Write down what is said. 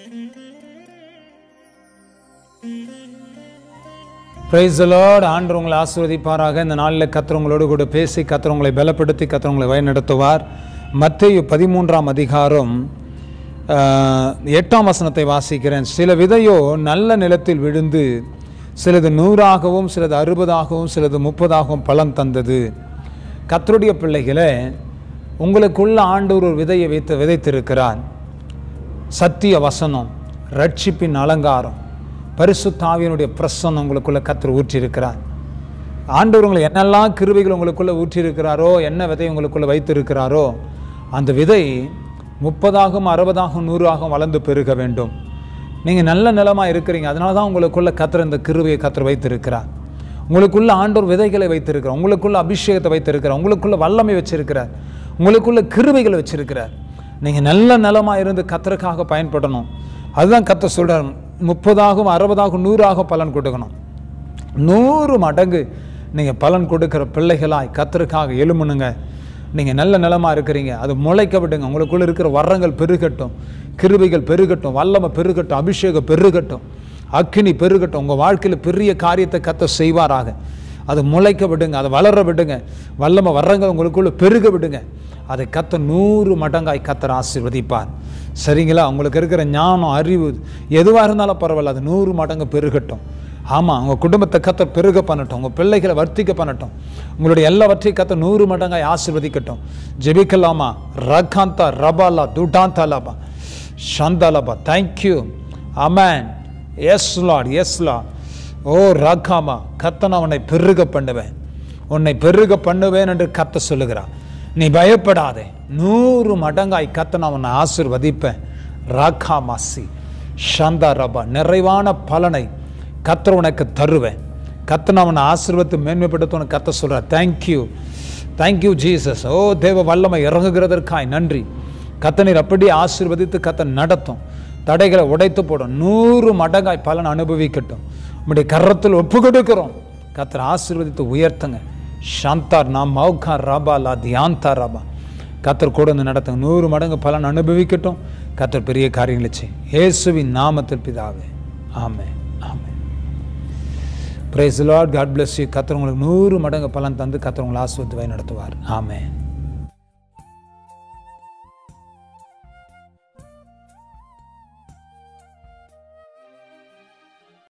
price Lord ஆண்டு உங்களை ஆசீர்வதிப்பாராக இந்த நாளில் கத்தர் உங்களோடு கூட பேசி கத்தர் உங்களை பலப்படுத்தி கத்தர் உங்களை வழிநடத்துவார் மத்திய பதிமூன்றாம் அதிகாரம் ஆஹ், எட்டாம் வசனத்தை வாசிக்கிறேன் சில விதையோ நல்ல நிலத்தில் விழுந்து சிலது நூறாகவும் சிலது அறுபதாகவும் சிலது முப்பதாகவும் பலன் தந்தது கத்தருடைய பிள்ளைகளே உங்களுக்குள்ள ஆண்டவர் ஒரு விதையை வைத்து விதைத்திருக்கிறார் சத்திய வசனம் ரட்சிப்பின் அலங்காரம் பரிசுத்தாவியனுடைய பிரசன்னம் உங்களுக்குள்ள கத்தர் ஊற்றியிருக்கிறார் ஆண்டவர் உங்களை என்னெல்லாம் கிருபைகள் உங்களுக்குள்ள ஊற்றியிருக்கிறாரோ என்ன விதை உங்களுக்குள்ள வைத்திருக்கிறாரோ அந்த விதை முப்பதாகவும் அறுபதாகவும் நூறாகவும் வளர்ந்து பெருக வேண்டும் நீங்கள் நல்ல நிலமாக இருக்கிறீங்க அதனால தான் உங்களுக்குள்ள கத்தர் இந்த கிருபையை கத்தர் வைத்திருக்கிறார் உங்களுக்குள்ள ஆண்டவர் விதைகளை வைத்திருக்கிறார் உங்களுக்குள்ள அபிஷேகத்தை வைத்திருக்கிறார் உங்களுக்குள்ள வல்லமை வச்சிருக்கிறார் உங்களுக்குள்ள கிருபைகளை வச்சிருக்கிறார் நீங்கள் நல்ல நிலமாக இருந்து கத்தருக்காக பயன்படணும் அதுதான் கத்த சொல்கிறார் முப்பதாகவும் அறுபதாகவும் நூறாகவும் பலன் கொடுக்கணும் நூறு மடங்கு நீங்கள் பலன் கொடுக்கிற பிள்ளைகளாய் கத்தருக்காக எழுமுனுங்க நீங்கள் நல்ல நிலமாக இருக்கிறீங்க அது முளைக்க விடுங்க உங்களுக்குள்ள இருக்கிற வரங்கள் பெருகட்டும் கிருபைகள் பெருகட்டும் வல்லமை பெருகட்டும் அபிஷேகம் பெருகட்டும் அக்கினி பெருகட்டும் உங்கள் வாழ்க்கையில் பெரிய காரியத்தை கத்த செய்வாராக அது முளைக்க விடுங்க அதை வளர விடுங்க வல்லமை வரங்கள் உங்களுக்குள்ள பெருக விடுங்க அதை கத்த நூறு மடங்காய் கத்தர் ஆசீர்வதிப்பார் சரிங்களா உங்களுக்கு இருக்கிற ஞானம் அறிவு எதுவாக இருந்தாலும் பரவாயில்ல அது நூறு மடங்கு பெருகட்டும் ஆமாம் உங்கள் குடும்பத்தை கத்த பெருக பண்ணட்டும் உங்கள் பிள்ளைகளை வர்த்திக்க பண்ணட்டும் உங்களுடைய எல்லாவற்றையும் கத்த நூறு மடங்காய் ஆசீர்வதிக்கட்டும் ஜெபிக்கலாமா ரகாந்தா ரபாலா துடாந்தாலாபா சந்தாலாபா thank you amen yes lord yes lord ஓ ராக்காமா கத்த நான் உன்னை பெருக பண்ணுவேன் உன்னை பெருக பண்ணுவேன் என்று கத்த சொல்லுகிறான் நீ பயப்படாதே நூறு மடங்காய் கத்த நான் உன்னை ஆசிர்வதிப்பேன் ராக்கா மாசி ஷந்தா ரபா நிறைவான பலனை கத்தர் உனக்கு தருவேன் கத்த நான் உன்னை ஆசீர்வத்து மேன்மைப்படுத்த உனக்கு கத்த சொல்கிறேன் தேங்க்யூ தேங்க்யூ ஜீசஸ் ஓ தேவ வல்லமை இறங்குகிறதற்காய் நன்றி கத்தனீர் அப்படியே ஆசீர்வதித்து கத்த நடத்தும் தடைகளை உடைத்து போடும் நூறு மடங்காய் பலன் அனுபவிக்கட்டும் உம்முடைய கரத்தில் ஒப்பு கொடுக்கிறோம் கத்தர் ஆசீர்வதித்து உயர்த்துங்க சாந்தார் நாம் மௌகா ராபா லா தியாந்தா ராபா கத்தர் கூட வந்து நடத்துங்க நூறு மடங்கு பலன் அனுபவிக்கட்டும் கத்தர் பெரிய காரியங்களை செய்யும் இயேசுவின் நாமத்தில் பிதாவே ஆமே ஆமே praise lord God bless you கத்தர் உங்களுக்கு நூறு மடங்கு பலன் தந்து கத்தர் உங்களை ஆசிர்வத்து வழி நடத்துவார் ஆமென்